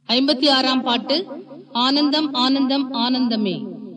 ஐம்பத்தி ஆறாம் பாட்டு ஆனந்தம் ஆனந்தம் ஆனந்தமே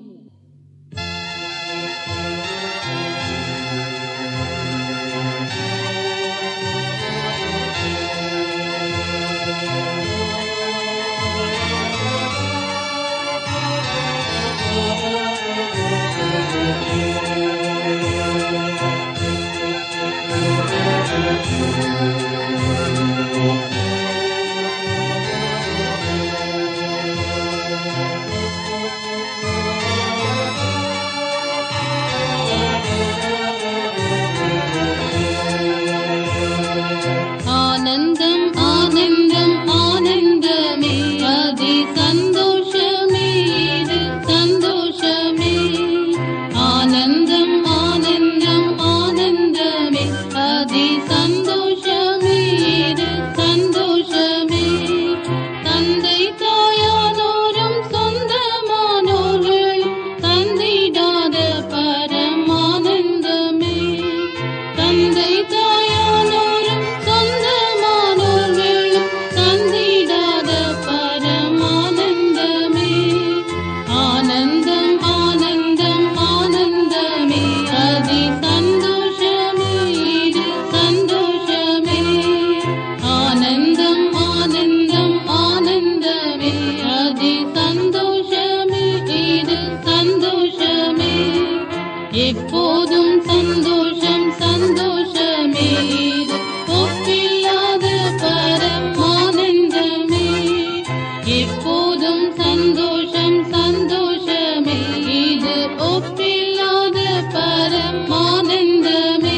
ஆனந்தம் ஆனந்தம் ஆனந்தமே அதி சந்தோஷமே இது சந்தோஷமே ஆனந்தம் ஆனந்தம் ஆனந்தமே அதி சந்தோஷமே இது சந்தோஷமே தந்தை தாயானோரும் சொந்தமானோர்கள் தந்திடாத பரமானந்தமே தந்தை தாயானோரும் சொந்தமானோர்களும் தந்திடாத பரமானந்தமே ஆனந்தம் ஆனந்தம் ஆனந்தமே அதி சந்தோஷமே இது சந்தோஷமே ஆனந்தம் ஆனந்தம் ஆனந்தமே அதி சந்தோஷமே இது சந்தோஷமே எப்போதும் சந்தோஷம் சந்தோஷமே இது ஒப்பில்லாத பரமானந்தமே எப்போதும் சந்தோஷம் சந்தோஷமே இது ஒப்பில்லாத பரமானந்தமே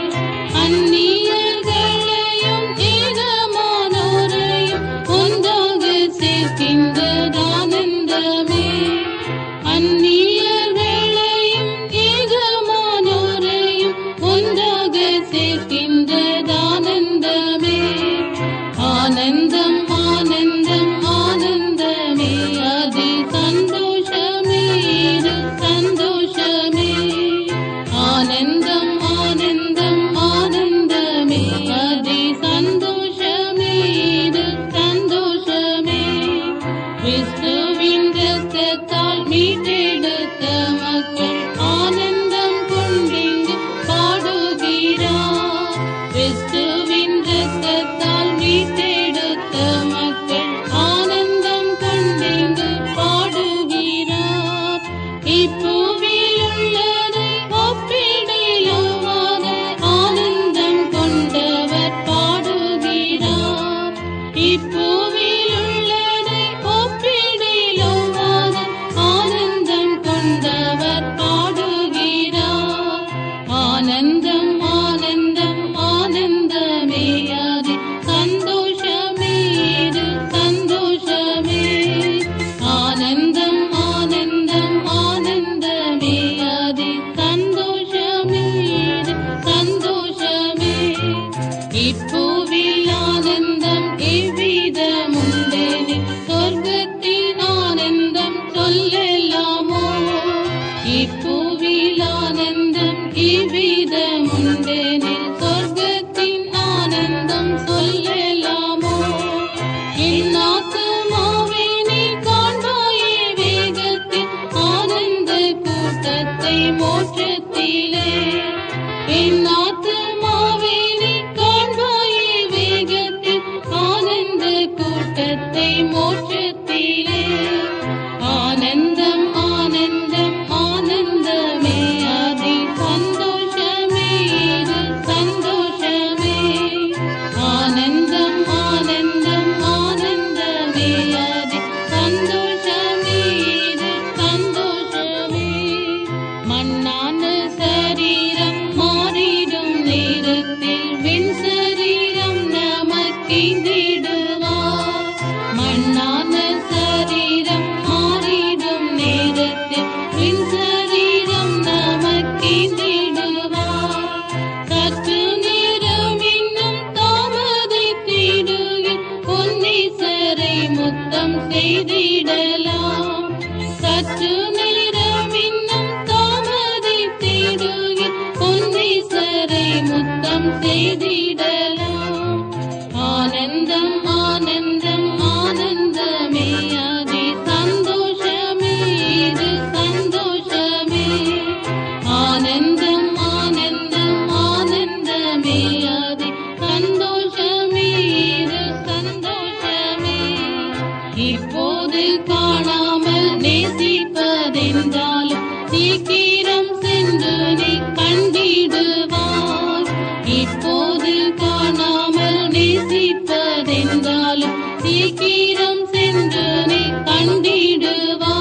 அந்நியர்களையும் ஏகமானோரையும் ஒன்றாக சேர்க்கின்றதானந்தமே அந்நியர்களையும் ஏகமானோரையும் ஒன்றாக சேர்க்கின்றதானந்தமே ஆனந்தம் ஆனந்தம் ஆனந்தமே அதி சந்தோஷமே இது சந்தோஷமே ஆனந்தம் ஆனந்தம் ஆனந்தமே அதி சந்தோஷமே இது சந்தோஷமே கிறிஸ்துவின் ரத்தத்தால் மீட்டெடுத்த மக்கள் ஆனந்தம் கொண்டிங்கு பாடுகிறார் கிறிஸ்துவின் ரத்தத்தால் மீட்டெடுத்த மக்கள் ஆனந்தம் கொண்டிங்கு பாடுகிறார் இப்பூவில் உள்ளதை ஒப்பிடையிலுமான ஆனந்தம் கொண்டவர் பாடுகிறார் இப்பூவில் உள்ளதை ஒப்பிடையிலுமான ஆனந்தம் கொண்டவர் பாடுகிறார் ஆனந்தம் ஆனந்தம் ஆனந்தமே அது சந்தோஷமே இது சந்தோஷமே ஆனந்தம் ஆனந்தம் ஆனந்தமே அது சந்தோஷமே இது சந்தோஷமே இப்பூவில் ஆனந்தம் எவ்விதமுண்டெனில் சொர்க்கத்தின் ஆனந்தம் சொல்லலாமோ இப்பூவில் ஆனந்தம் இவ்விதமுண்டெனில் சொர்க்கத்தின் ஆனந்தம் சொல்லலாமோ என் ஆத்துமாவே நீ காண்பாயே வேகத்தில் ஆனந்த கூட்டத்தை மோட்சத்திலே என் ஆத்துமாவே நீ காண்பாயே வேகத்தில் ஆனந்த கூட்டத்தை மோட்சத்திலே ஆனந்தம் ஆனந்தம் ஆனந்தமே அதி சந்தோஷமே இது சந்தோஷமே ஆனந்தம் ஆனந்தம் ஆனந்தமே அதி சந்தோஷமே இது சந்தோஷமே மண்ணான சரீரம் மாறிடும் நேரத்தில் விண் சரீரம் நமக்கிந்திடுவார் மண்ணான சரீரம் மாறிடும் நேரத்தில் விண் சரீரம் நமக்கிந்திடுவார் சற்று நேரம் இன்னும் தாமதித்திடுகில் பொன்னீசரை முத்தம் செய்திடலாம் சற்று நேரம் இன்னும் தாமதித்திடுகில் பொன்னீசரை முத்தம் செய்திடலாம் ஆனந்தம் ஆனந்தம் ஆனந்தம் இப்போது காணாமல் நேசிப்பதென்றாலும் சீக்கிரம் சென்று நீ கண்டிடுவாய் இப்போது காணாமல் நேசிப்பதென்றாலும் சீக்கிரம் சென்று நீ கண்டிடுவாய்